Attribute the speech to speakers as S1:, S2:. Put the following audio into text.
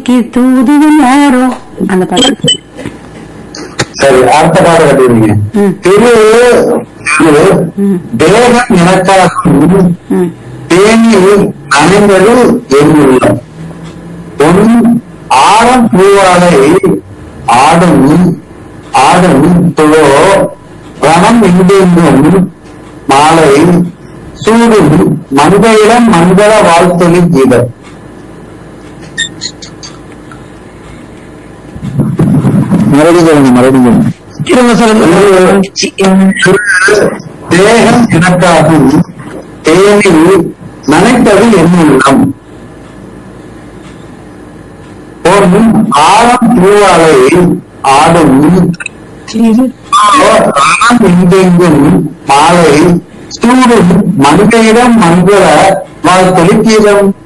S1: மனைவிக்கு தூதுவன் யாரோ அந்த பாட்டு
S2: சரி அடுத்த பாடம் கட்டிடுங்க
S1: ம்.
S2: திரு திரு
S1: ம்.
S2: தேகம் எனக்காகும்
S1: ம்
S2: தேனில் அணிந்தது என் உள்ளம் பொன் ஆடம் பூவாலை ஆடும் ஆடும் துளோ வனம் எங்கெங்கும் மாலை சூடும் மங்களம் மங்கள வாழ்த்தொலி கீதம் மறுபடியும் சொல்லுங்க மறுபடியும்
S1: திரும்ப சொல்லுங்க
S2: தேகம் எனக்காகும் தேனில் நனைத்தது என் உள்ளம் பொன் ஆழம் பூவாலை ஆடும் ராம் எங்கெங்கும் மாலை சூடும் மனிதனிடம் மங்கள வாழ்த்தொலி கீதம்